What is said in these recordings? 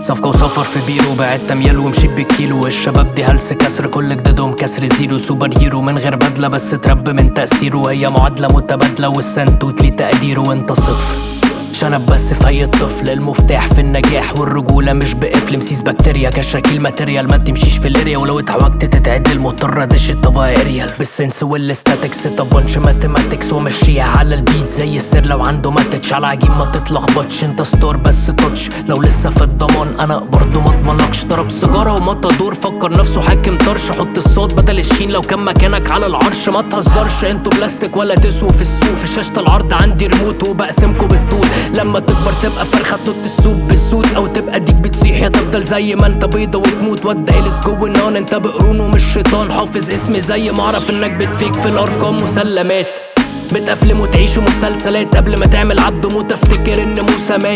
صفقة وسفر في بيرو بعت تميال ومشيت بالكيلو الشباب دي هلس كسر كل جدادهم كسر زيرو سوبر هيرو من غير بدلة بس اتربى من تأثيره هي معادلة متبادلة والسنتوت ليه تقديره وانت صفر شنب بس في اي طفل المفتاح في النجاح والرجولة مش بقفل مسيس بكتيريا كشاكيل ماتيريال ما تمشيش في الاريا ولو اتعوجت تتعدل مضطر ادش الطبقة اريال بالسنس والاستاتكس تبونش ماثيماتكس ومشيها على البيت زي السر لو عنده ماتتش على عجين ما تتلخبطش انت ستور بس توتش لو لسه في الضمان انا برضه ما اضمنكش ضرب سيجارة ومطادور فكر نفسه حاكم طرش حط الصوت بدل الشين لو كان مكانك على العرش ما تهزرش انتوا بلاستيك ولا تسووا في السوق في شاشة العرض عندي ريموت وبقسمكوا بالطول لما تكبر تبقى فرخة تنط السوق بالسود او تبقى ديك بتصيح يا تفضل زي ما انت بيضة وتموت وده الس جوه النار انت بقرون ومش شيطان حافظ اسمي زي ما اعرف انك بتفيك في الارقام مسلمات بتأفلم وتعيشوا مسلسلات قبل ما تعمل عبد موت افتكر ان موسى مات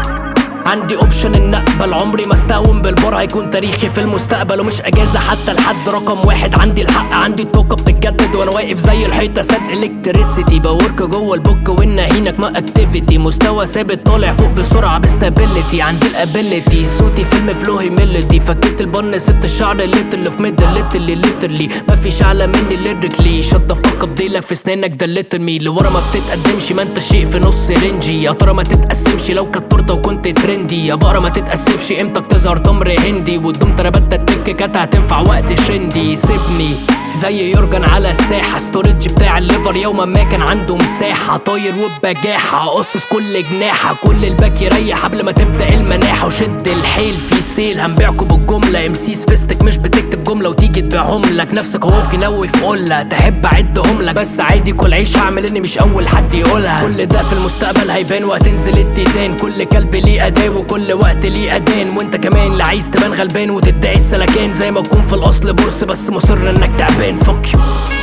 عندي اوبشن ان اقبل عمري ما استقوم بالبار هيكون تاريخي في المستقبل ومش اجازه حتى لحد رقم واحد عندي الحق عندي الطاقه بتتجدد وانا واقف زي الحيطه سد الكتريسيتي بورك جوه البوك والنهينك ما اكتيفيتي مستوى ثابت طالع فوق بسرعه بستابيليتي عندي الابيليتي صوتي فيلم فلو هيميليتي فكيت البن ست الشعر الليت اللي في ميدل ليتلي ليترلي مفيش اعلى مني ليريكلي شد فك بديلك في سنانك ده ليتل لورا ما بتتقدمش ما انت شيء في نص رينجي يا ترى ما تتقسمش لو كانت تورته وكنت ترندي يا بقرة ما تتأسفش امتى تظهر تمر هندي وتدوم تربت التك كانت هتنفع وقت شندي سيبني زي يورجن على الساحة ستورج بتاع الليفر يوما ما كان عنده مساحة طاير وبجاحة قصص كل جناحة كل الباك يريح قبل ما تبدأ المناحة وشد الحيل في سيل هنبيعكوا بالجملة امسيس فيستك مش بتكتب جملة وتيجي تبيعهم لك نفسك هو في نوي في قلة تحب اعدهم لك بس عادي كل عيش هعمل اني مش اول حد يقولها كل ده في المستقبل هيبان وهتنزل الديدان كل كلب ليه اداه وكل وقت ليه اذان وانت كمان اللي عايز تبان غلبان وتدعي السلكان زي ما تكون في الاصل بورس بس مصر انك تعبان فك يو